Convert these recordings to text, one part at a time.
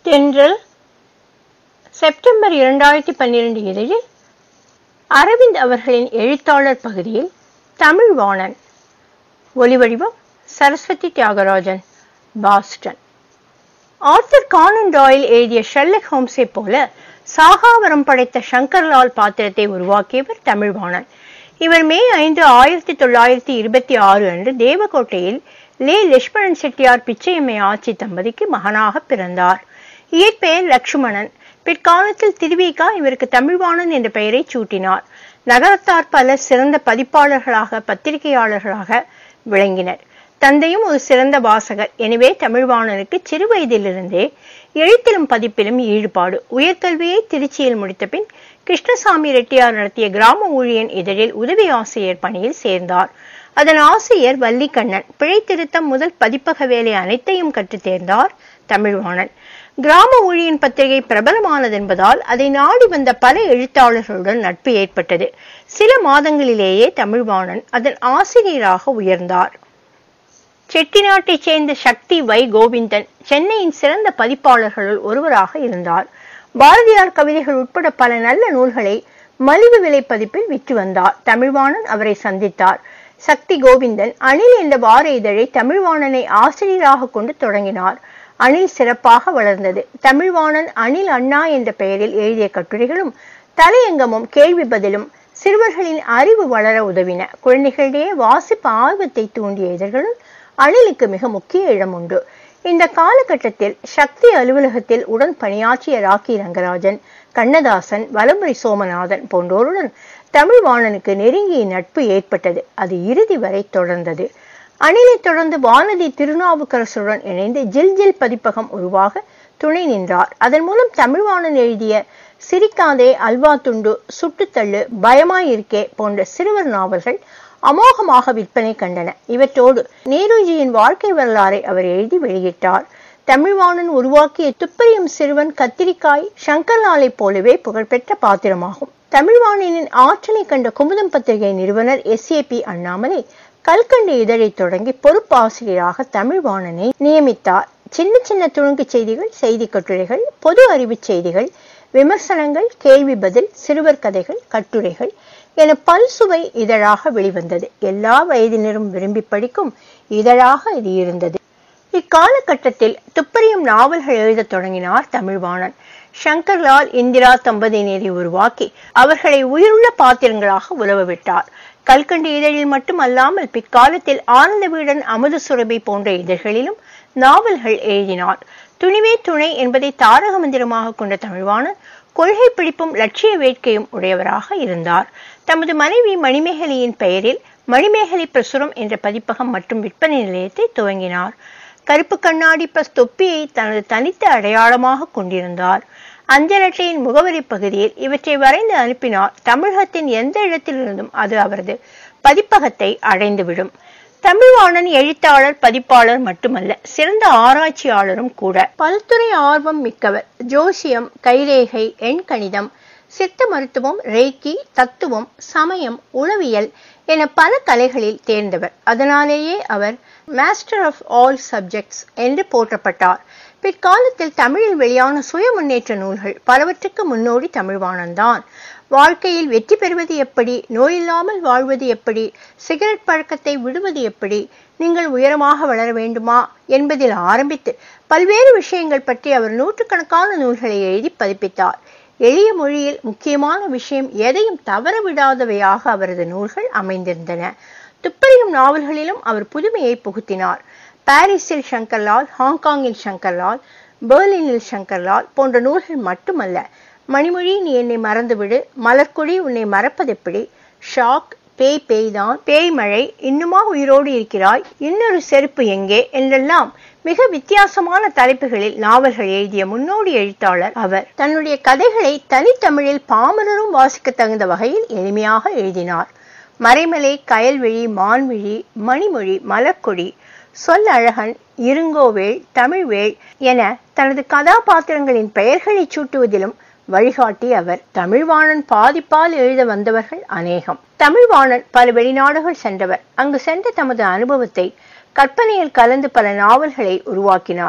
தென்றல் செப்டம்பர் இரண்டாயிரத்தி பன்னிரண்டு இதழில் அரவிந்த் அவர்களின் எழுத்தாளர் பகுதியில் தமிழ் வாணன் ஒலிவடிவம் Saraswathi Thiyagarajan Boston Arthur Conan Doyle எழுதிய ஷெர்லக் ஹோம்ஸை போல சாகாவரம் படைத்த சங்கர்லால் பாத்திரத்தை உருவாக்கியவர் தமிழ்வாணன் இவர் மே ஐந்து ஆயிரத்தி தொள்ளாயிரத்தி இருபத்தி ஆறு அன்று தேவக்கோட்டையில் லே லட்சுமணன் செட்டியார் பிச்சையம்மை ஆட்சி தம்பதிக்கு மகனாக பிறந்தார் இயற்பெயர் லட்சுமணன் பிற்காலத்தில் திருவிகா இவருக்கு தமிழ்வாணன் என்ற பெயரை சூட்டினார் நகரத்தார் பலர் சிறந்த பதிப்பாளர்களாக பத்திரிகையாளர்களாக விளங்கினர் தந்தையும் ஒரு சிறந்த வாசகர் எனவே தமிழ்வாணனுக்கு சிறு வயதிலிருந்தே எழுத்திலும் பதிப்பிலும் ஈடுபாடு உயர்கல்வியை திருச்சியில் முடித்த பின் கிருஷ்ணசாமி ரெட்டியார் நடத்திய கிராம ஊழியன் இதழில் உதவி ஆசிரியர் பணியில் சேர்ந்தார் அதன் ஆசிரியர் வள்ளிக்கண்ணன் பிழை திருத்தம் முதல் பதிப்பக வேலை அனைத்தையும் கற்றுத் தேர்ந்தார் தமிழ்வாணன் கிராம ஊழியன் பத்திரிகை பிரபலமானது என்பதால் அதை நாடி வந்த பல எழுத்தாளர்களுடன் நட்பு ஏற்பட்டது சில மாதங்களிலேயே தமிழ்வாணன் அதன் ஆசிரியராக உயர்ந்தார் செட்டிநாட்டைச் சேர்ந்த சக்தி வை கோவிந்தன் சென்னையின் சிறந்த பதிப்பாளர்களுள் ஒருவராக இருந்தார் பாரதியார் கவிதைகள் உட்பட பல நல்ல நூல்களை மலிவு விலை பதிப்பில் விற்று வந்தார் தமிழ்வாணன் அவரை சந்தித்தார் சக்தி கோவிந்தன் அணில் என்ற வார இதழை தமிழ்வாணனை ஆசிரியராக கொண்டு தொடங்கினார் அணில் சிறப்பாக வளர்ந்தது தமிழ்வாணன் அணில் அண்ணா என்ற பெயரில் எழுதிய கட்டுரைகளும் தலையங்கமும் கேள்வி பதிலும் சிறுவர்களின் அறிவு வளர உதவின குழந்தைகளிடையே வாசிப்பு ஆர்வத்தை தூண்டிய இதழ்களும் அணிலுக்கு மிக முக்கிய இடம் உண்டு இந்த காலகட்டத்தில் சக்தி அலுவலகத்தில் உடன் பணியாற்றிய ராக்கி ரங்கராஜன் கண்ணதாசன் வலமுறை சோமநாதன் போன்றோருடன் தமிழ்வாணனுக்கு நெருங்கிய நட்பு ஏற்பட்டது அது இறுதி வரை தொடர்ந்தது அணிலை தொடர்ந்து வானதி திருநாவுக்கரசுடன் இணைந்து ஜில் ஜில் பதிப்பகம் உருவாக துணை நின்றார் அதன் மூலம் தமிழ்வாணன் எழுதிய சிரிக்காதே அல்வா துண்டு சுட்டுத்தள்ளு பயமாயிருக்கே போன்ற சிறுவர் நாவல்கள் அமோகமாக விற்பனை கண்டன இவற்றோடு நேருஜியின் வாழ்க்கை வரலாறை அவர் எழுதி வெளியிட்டார் தமிழ்வாணன் உருவாக்கிய துப்பறியும் சிறுவன் கத்திரிக்காய் சங்கர்லாலை போலவே புகழ்பெற்ற பாத்திரமாகும் தமிழ்வாணனின் ஆற்றலை கண்ட குமுதம் பத்திரிகை நிறுவனர் எஸ் ஏ பி அண்ணாமலை கல்கண்டு இதழை தொடங்கி பொறுப்பாசிரியராக தமிழ்வாணனை நியமித்தார் சின்ன சின்ன துணுக்கு செய்திகள் செய்தி கட்டுரைகள் பொது அறிவு செய்திகள் விமர்சனங்கள் கேள்வி பதில் சிறுவர் கதைகள் கட்டுரைகள் என பல்சுவை இதழாக வெளிவந்தது எல்லா வயதினரும் விரும்பி படிக்கும் இதழாக இது இருந்தது இக்காலகட்டத்தில் துப்பறியும் நாவல்கள் எழுதத் தொடங்கினார் தமிழ்வாணன் சங்கர்லால் இந்திரா தம்பதியினரை உருவாக்கி அவர்களை உயிருள்ள பாத்திரங்களாக உலவ விட்டார் கல்கண்டு இதழில் மட்டுமல்லாமல் பிற்காலத்தில் ஆனந்த வீடன் அமுத சுரபி போன்ற இதழ்களிலும் நாவல்கள் எழுதினார் துணிவே துணை என்பதை தாரக மந்திரமாக கொண்ட தமிழ்வாணன் கொள்கை பிடிப்பும் லட்சிய வேட்கையும் உடையவராக இருந்தார் தமது மனைவி மணிமேகலையின் பெயரில் மணிமேகலை பிரசுரம் என்ற பதிப்பகம் மற்றும் விற்பனை நிலையத்தை துவங்கினார் கருப்பு கண்ணாடி பிளஸ் தொப்பியை தனது தனித்த அடையாளமாக கொண்டிருந்தார் அஞ்சல் அட்டையின் முகவரி பகுதியில் இவற்றை வரைந்து அனுப்பினார் தமிழகத்தின் எந்த இடத்திலிருந்தும் அது அவரது பதிப்பகத்தை அடைந்துவிடும் தமிழ்வாணன் எழுத்தாளர் பதிப்பாளர் மட்டுமல்ல சிறந்த ஆராய்ச்சியாளரும் கூட பல்துறை ஆர்வம் மிக்கவர் ஜோசியம் கைரேகை எண்கணிதம் சித்த மருத்துவம் ரேக்கி தத்துவம் சமயம் உளவியல் என பல கலைகளில் தேர்ந்தவர் அதனாலேயே அவர் மாஸ்டர் ஆஃப் ஆல் சப்ஜெக்ட்ஸ் என்று போற்றப்பட்டார் பிற்காலத்தில் தமிழில் வெளியான சுய முன்னேற்ற நூல்கள் பலவற்றுக்கு முன்னோடி தமிழ்வாணன்தான் வாழ்க்கையில் வெற்றி பெறுவது எப்படி நோயில்லாமல் வாழ்வது எப்படி சிகரெட் பழக்கத்தை விடுவது எப்படி நீங்கள் உயரமாக வளர வேண்டுமா என்பதில் ஆரம்பித்து பல்வேறு விஷயங்கள் பற்றி அவர் நூற்றுக்கணக்கான நூல்களை எழுதி பதிப்பித்தார் எளிய மொழியில் முக்கியமான விஷயம் எதையும் தவற விடாதவையாக அவரது நூல்கள் அமைந்திருந்தன துப்பறியும் நாவல்களிலும் அவர் புதுமையை புகுத்தினார் பாரிஸில் சங்கர்லால் ஹாங்காங்கில் சங்கர்லால் பெர்லினில் சங்கர்லால் போன்ற நூல்கள் மட்டுமல்ல மணிமொழி நீ என்னை மறந்துவிடு மலர்கொடி உன்னை மறப்பதெப்படி ஷாக் பேய் பேய்தான் பேய் மழை இன்னுமா உயிரோடு இருக்கிறாய் இன்னொரு செருப்பு எங்கே என்றெல்லாம் மிக வித்தியாசமான தலைப்புகளில் நாவல்கள் எழுதிய முன்னோடி எழுத்தாளர் அவர் தன்னுடைய கதைகளை தனித்தமிழில் பாமரரும் வாசிக்க தகுந்த வகையில் எளிமையாக எழுதினார் மறைமலை கயல்விழி மான்விழி மணிமொழி மலர்கொடி சொல் அழகன் இருங்கோவேள் தமிழ்வேள் என தனது கதாபாத்திரங்களின் பெயர்களை சூட்டுவதிலும் வழிகாட்டி அவர் தமிழ்வாணன் பாதிப்பால் எழுத வந்தவர்கள் அநேகம் தமிழ்வாணன் பல வெளிநாடுகள் சென்றவர் அங்கு சென்ற தமது அனுபவத்தை கற்பனையில் கலந்து பல நாவல்களை உருவாக்கினார்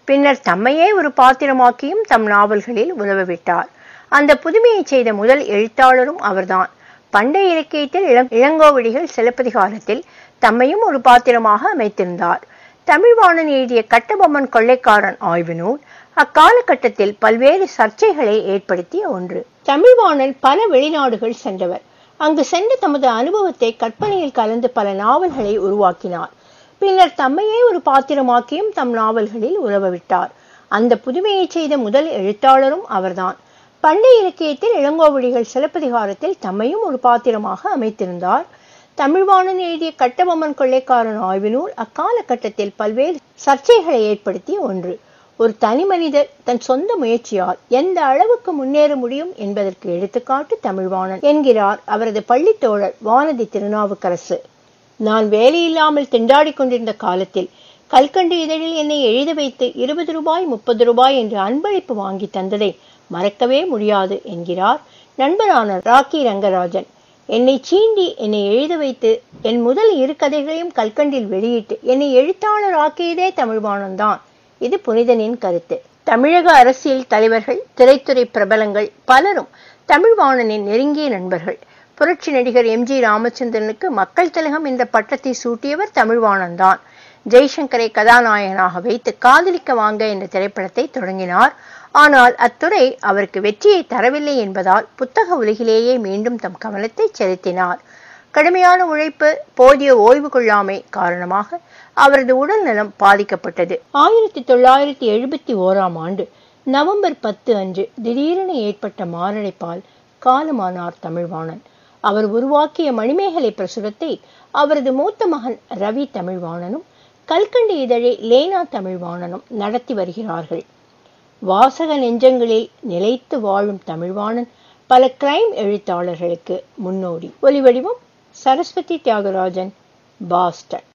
பின்னர் தம்மையே ஒரு பாத்திரமாக்கியும் தம் நாவல்களில் உதவவிட்டார் அந்த புதுமையை செய்த முதல் எழுத்தாளரும் அவர்தான் பண்டைய இலக்கியத்தில் இளங் இளங்கோவடிகள் சிலப்பதிகாரத்தில் தம்மையும் ஒரு பாத்திரமாக அமைத்திருந்தார் தமிழ்வாணன் எழுதிய கட்டபொம்மன் கொள்ளைக்காரன் ஆய்வு நூல் அக்காலகட்டத்தில் பல்வேறு சர்ச்சைகளை ஏற்படுத்திய ஒன்று தமிழ்வாணன் பல வெளிநாடுகள் சென்றவர் அங்கு சென்ற தமது அனுபவத்தை கற்பனையில் கலந்து பல நாவல்களை உருவாக்கினார் பின்னர் தம்மையே ஒரு பாத்திரமாக்கியும் தம் நாவல்களில் உறவவிட்டார் அந்த புதுமையை செய்த முதல் எழுத்தாளரும் அவர்தான் பண்டைய இலக்கியத்தில் இளங்கோவடிகள் சிலப்பதிகாரத்தில் தம்மையும் ஒரு பாத்திரமாக அமைத்திருந்தார் தமிழ்வாணன் எழுதிய கட்டபொம்மன் கொள்ளைக்காரன் ஆய்வு நூல் அக்காலகட்டத்தில் பல்வேறு சர்ச்சைகளை ஏற்படுத்திய ஒன்று ஒரு தனி மனிதர் தன் சொந்த முயற்சியால் எந்த அளவுக்கு முன்னேற முடியும் என்பதற்கு எடுத்துக்காட்டு தமிழ்வாணன் என்கிறார் அவரது பள்ளி தோழர் வானதி திருநாவுக்கரசு நான் வேலையில்லாமல் திண்டாடிக் கொண்டிருந்த காலத்தில் கல்கண்டு இதழில் என்னை எழுத வைத்து இருபது ரூபாய் முப்பது ரூபாய் என்று அன்பளிப்பு வாங்கி தந்ததை மறக்கவே முடியாது என்கிறார் நண்பரான ராக்கி ரங்கராஜன் என்னை சீண்டி என்னை எழுத வைத்து என் முதல் இரு கதைகளையும் கல்கண்டில் வெளியிட்டு என்னை எழுத்தாளர் ஆக்கியதே தமிழ்வாணன் தான் இது புனிதனின் கருத்து தமிழக அரசியல் தலைவர்கள் திரைத்துறை பிரபலங்கள் பலரும் தமிழ்வாணனின் நெருங்கிய நண்பர்கள் புரட்சி நடிகர் எம் ஜி ராமச்சந்திரனுக்கு மக்கள் திலகம் என்ற பட்டத்தை சூட்டியவர் தமிழ்வாணன் தான் ஜெய்சங்கரை கதாநாயகனாக வைத்து காதலிக்க வாங்க என்ற திரைப்படத்தை தொடங்கினார் ஆனால் அத்துறை அவருக்கு வெற்றியை தரவில்லை என்பதால் புத்தக உலகிலேயே மீண்டும் தம் கவனத்தை செலுத்தினார் கடுமையான உழைப்பு போதிய ஓய்வு கொள்ளாமை காரணமாக அவரது உடல் நலம் பாதிக்கப்பட்டது ஆயிரத்தி தொள்ளாயிரத்தி எழுபத்தி ஓராம் ஆண்டு நவம்பர் பத்து அன்று திடீரென ஏற்பட்ட மாரடைப்பால் காலமானார் தமிழ்வாணன் அவர் உருவாக்கிய மணிமேகலை பிரசுரத்தை அவரது மூத்த மகன் ரவி தமிழ்வாணனும் கல்கண்டு இதழை லேனா தமிழ்வாணனும் நடத்தி வருகிறார்கள் வாசக நெஞ்சங்களில் நிலைத்து வாழும் தமிழ்வாணன் பல கிரைம் எழுத்தாளர்களுக்கு முன்னோடி ஒலிவடிவம் சரஸ்வதி தியாகராஜன் பாஸ்டன்